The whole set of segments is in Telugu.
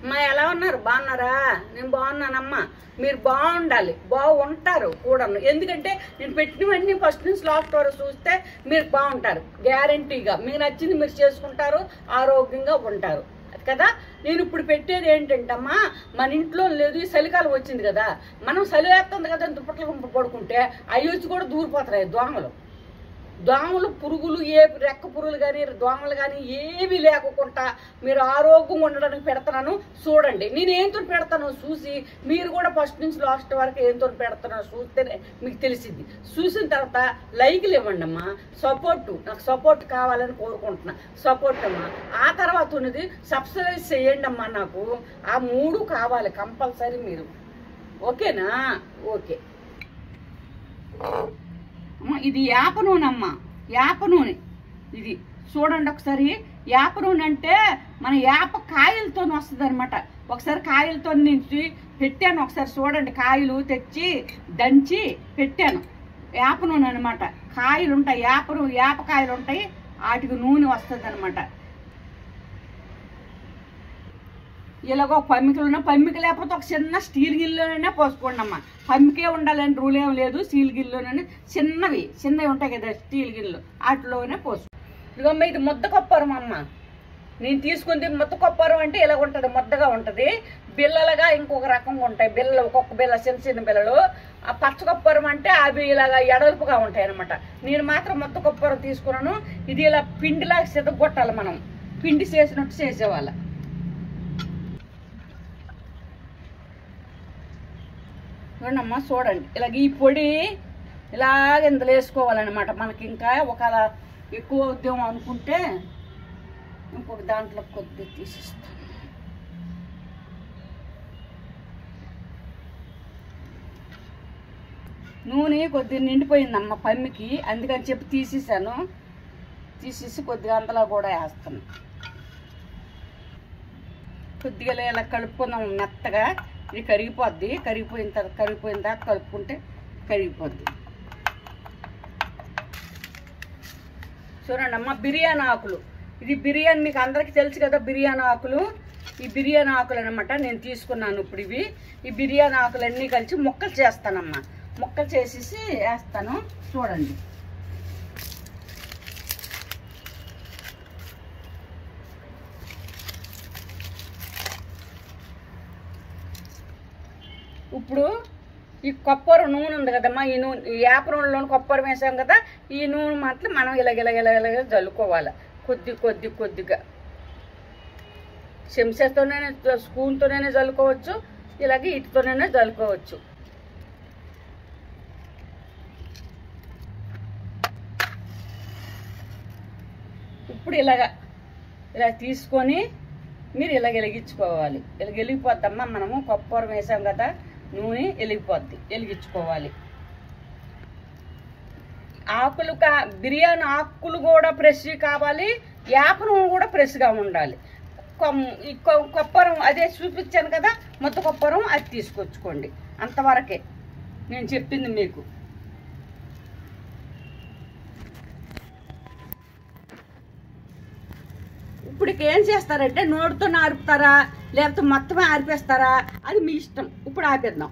మా ఎలా ఉన్నారు బాగున్నారా నేను బాగున్నానమ్మా మీరు బాగుండాలి బాగుంటారు కూడాను ఎందుకంటే నేను పెట్టినవన్నీ ఫస్ట్ నుంచి లాస్ట్ వరకు చూస్తే మీరు బాగుంటారు గ్యారంటీగా మీకు నచ్చింది మీరు చేసుకుంటారు ఆరోగ్యంగా ఉంటారు కదా నేను ఇప్పుడు పెట్టేది ఏంటంటమ్మా మన ఇంట్లో లేదు ఈ చలికాలం వచ్చింది కదా మనం చలి వేస్తుంది కదా అని దుప్పట్లు గుంపు పడుకుంటే అవి వచ్చి కూడా దూరిపోతున్నాయి దోమలు దోమలు పురుగులు ఏ రెక్క పురుగులు కానీ దోమలు కానీ ఏవి లేకుండా మీరు ఆరోగ్యంగా ఉండడానికి పెడతాను చూడండి నేను ఏంతో పెడతాను చూసి మీరు కూడా ఫస్ట్ నుంచి లాస్ట్ వరకు ఏంతో పెడతానో చూస్తేనే మీకు తెలిసింది చూసిన తర్వాత లైక్లు ఇవ్వండి అమ్మా సపోర్ట్ నాకు సపోర్ట్ కావాలని కోరుకుంటున్నా సపోర్ట్ అమ్మా ఆ తర్వాత ఉన్నది సబ్సిడైజ్ చేయండి అమ్మా నాకు ఆ మూడు కావాలి కంపల్సరీ మీరు ఓకేనా ఓకే అమ్మ, ఇది యాప నూనె అమ్మ యాప నూనె ఇది చూడండి ఒకసారి యాప నూనె అంటే మన యాప కాయలతో వస్తుంది అనమాట ఒకసారి కాయలతో నుంచి పెట్టాను ఒకసారి చూడండి కాయలు తెచ్చి దంచి పెట్టాను యాప నూనె అనమాట కాయలు ఉంటాయి యాప నూ- యాప కాయలు ఉంటాయి వాటికి నూనె వస్తుంది అనమాట ఇలాగో పమ్మికలు ఉన్న పమ్మిక లేకపోతే ఒక చిన్న స్టీల్ గిన్నెలోనైనా పోసుకోండి అమ్మ పమ్మికే ఉండాలని రూల్ ఏం లేదు స్టీల్ గిన్నెలోనే చిన్నవి చిన్నవి ఉంటాయి కదా స్టీల్ గిన్నెలు వాటిలోనే పోసుకో ఇదిగోమ్మ ఇది ముద్ద కొప్పరం అమ్మ నేను తీసుకుంది ముద్ద కొప్పరం అంటే ఇలా ఉంటుంది ముద్దగా ఉంటుంది బిల్లలుగా ఇంకొక రకంగా ఉంటాయి బిల్లలు ఒక్కొక్క బిల్ల చిన్న చిన్న బిల్లలు ఆ పచ్చ కొప్పరం అంటే అవి ఇలాగా ఎడల్పుగా ఉంటాయి అనమాట నేను మాత్రం ముద్ద కొప్పరం తీసుకున్నాను ఇది ఇలా పిండిలాగా సిద్ధగొట్టాలి మనం పిండి చేసినట్టు చేసేవాళ్ళ చూడమ్మా చూడండి ఇలాగ ఈ పొడి ఇలాగ ఇందులో వేసుకోవాలన్నమాట మనకి ఇంకా ఒక ఎక్కువ ఉద్యమం అనుకుంటే ఇంకొక దాంట్లో కొద్ది తీసిస్తాను నూనె కొద్దిగా నిండిపోయిందమ్మ పమ్మికి అందుకని చెప్పి తీసేసాను తీసేసి కొద్దిగా అంతలో కూడా వేస్తాను కొద్దిగా ఇలా కలుపుకుందాం మెత్తగా ఇది కరిగిపోద్ది కరిగిపోయిన తర్వాత కరిగిపోయిన దాకా కలుపుకుంటే కరిగిపోద్ది చూడండి అమ్మ బిర్యానీ ఆకులు ఇది బిర్యానీ మీకు అందరికీ తెలుసు కదా బిర్యానీ ఆకులు ఈ బిర్యానీ ఆకులు అనమాట నేను తీసుకున్నాను ఇప్పుడు ఇవి ఈ బిర్యానీ ఆకులు అన్నీ కలిసి ముక్కలు చేస్తానమ్మా ముక్కలు చేసేసి వేస్తాను చూడండి ఇప్పుడు ఈ కొబ్బరి నూనె ఉంది కదమ్మా ఈ నూనె ఈ యాప నూనెలో కొబ్బరి వేసాం కదా ఈ నూనె మాత్రం మనం ఇలాగ ఇలాగ ఇలాగ ఇలాగ జల్లుకోవాలి కొద్ది కొద్ది కొద్దిగా చెంచాతోనే స్పూన్తోనే జల్లుకోవచ్చు ఇలాగే ఇటుతోనే జల్లుకోవచ్చు ఇప్పుడు ఇలాగ ఇలా తీసుకొని మీరు ఇలాగ వెలిగించుకోవాలి ఇలా వెలిగిపోద్దమ్మా మనము కొప్పరం వేసాం కదా నూనె వెలిగిపోద్ది వెలిగించుకోవాలి ఆకులు కా బిర్యానీ ఆకులు కూడా ఫ్రెష్ కావాలి యాప నూనె కూడా ఫ్రెష్గా ఉండాలి కొమ్- ఈ కొ- కొప్పరం అదే చూపించాను కదా మొత్తం కొప్పరం అది తీసుకొచ్చుకోండి అంతవరకే నేను చెప్పింది మీకు ఇప్పుడు ఇక ఏం చేస్తారంటే నోటితో ఆరుపుతారా లేకపోతే మొత్తమే ఆరిపేస్తారా అది మీ ఇష్టం ఇప్పుడు ఆపేద్దాం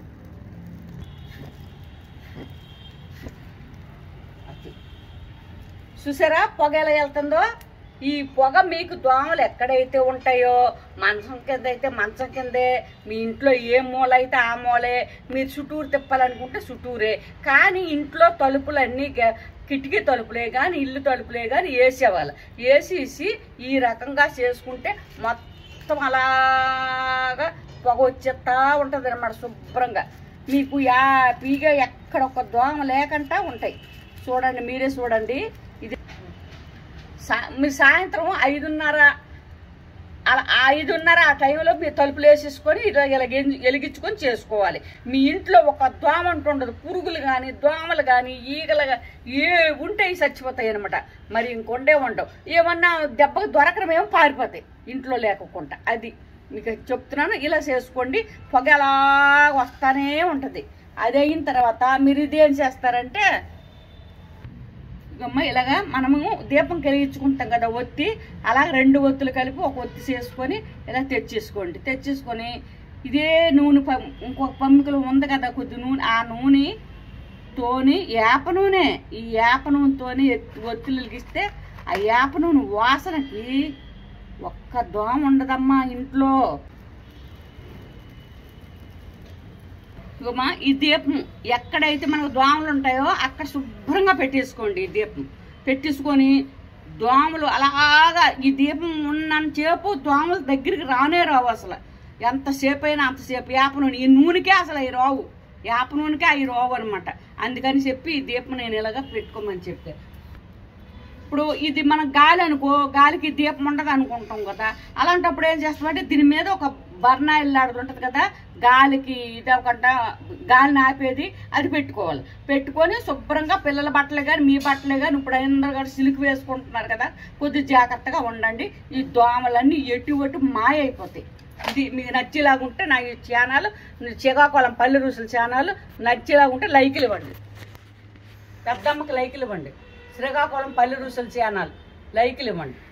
అది. చూసారా పొగ ఎలా వెళ్తుందో ఈ పొగ మీకు దోమలు ఎక్కడైతే ఉంటాయో మంచం కింద అయితే మంచం కిందే మీ ఇంట్లో ఏ మూల అయితే ఆ మూలే మీరు చుట్టూరు తిప్పాలనుకుంటే చుట్టూరే కానీ ఇంట్లో తలుపులన్నీ గ- కిటికీ తలుపులే కానీ ఇల్లు తలుపులే కానీ వేసేవాళ్ళు వేసేసి ఈ రకంగా చేసుకుంటే మొత్తం అలాగా పొగ వచ్చేస్తా ఉంటుంది అనమాట శుభ్రంగా మీకు యాపీగా ఎక్కడ ఒక దోమ లేకుండా ఉంటాయి చూడండి మీరే చూడండి ఇది సా- మీరు సాయంత్రం ఐదున్నర అలా ఆ ఐదున్నర ఆ టైంలో మీరు తలుపులు వేసేసుకొని ఇలా ఇలా గెంజి- వెలిగించుకొని చేసుకోవాలి మీ ఇంట్లో ఒక దోమ అంటుండదు పురుగులు కానీ దోమలు కానీ ఈగలు కానీ ఏ ఉంటాయి చచ్చిపోతాయి అనమాట మరి ఇంకొండే ఉండవు ఏమన్నా దెబ్బకు దొరకడమేమో పారిపోతాయి ఇంట్లో లేకుండా అది మీకు చెప్తున్నాను ఇలా చేసుకోండి పొగ అలా వస్తానే ఉంటుంది అది అయిన తర్వాత మీరు ఇది ఏం చేస్తారంటే అమ్మ ఇలాగా మనము దీపం కలిగించుకుంటాం కదా ఒత్తి అలా రెండు ఒత్తులు కలిపి ఒక ఒత్తి చేసుకొని ఇలా తెచ్చేసుకోండి తెచ్చేసుకొని ఇదే నూనె పం ఇంకొక పంపికలు ఉంది కదా కొద్ది నూనె ఆ నూనె తోని వేప నూనె ఈ వేప నూనెతోని ఎత్తి- ఒత్తులు వెలిగిస్తే ఆ వేప నూనె వాసనకి ఒక్క దోమ ఉండదమ్మా ఇంట్లో ఇగోమా ఈ దీపం ఎక్కడైతే మనకు దోమలు ఉంటాయో అక్కడ శుభ్రంగా పెట్టేసుకోండి ఈ దీపం పెట్టేసుకొని దోమలు అలాగా ఈ దీపం ఉన్నంతసేపు దోమలు దగ్గరికి రానే రావు అసలు ఎంతసేపు అయినా అంతసేపు వేప నూనె ఈ నూనెకే అసలు అవి రావు వేప నూనెకే అవి రావు అనమాట అందుకని చెప్పి ఈ దీపం నేను ఇలాగా పెట్టుకోమని చెప్పాను ఇప్పుడు ఇది మన గాలి అనుకో గాలికి దీపం ఉండదు అనుకుంటాం కదా అలాంటప్పుడు ఏం చేస్తామంటే దీని మీద ఒక బర్నాయిల్ లాంటిది ఉంటుంది కదా గాలికి ఇది ఒకట గాలిని ఆపేది అది పెట్టుకోవాలి పెట్టుకొని శుభ్రంగా పిల్లల బట్టలే కానీ మీ బట్టలే కానీ ఇప్పుడు అందరూ కూడా సిల్క్ వేసుకుంటున్నారు కదా కొద్దిగా జాగ్రత్తగా ఉండండి ఈ దోమలన్నీ ఎటు ఎటు మాయ అయిపోతాయి ఇది మీకు నచ్చేలాగా ఉంటే నా ఈ ఛానల్ శ్రీకాకుళం పల్లె రుసుల ఛానల్ నచ్చేలాగా ఉంటే లైకులు ఇవ్వండి పెద్దమ్మకి లైకులు ఇవ్వండి శ్రీకాకుళం పల్లె రుసుల ఛానల్ లైకులు ఇవ్వండి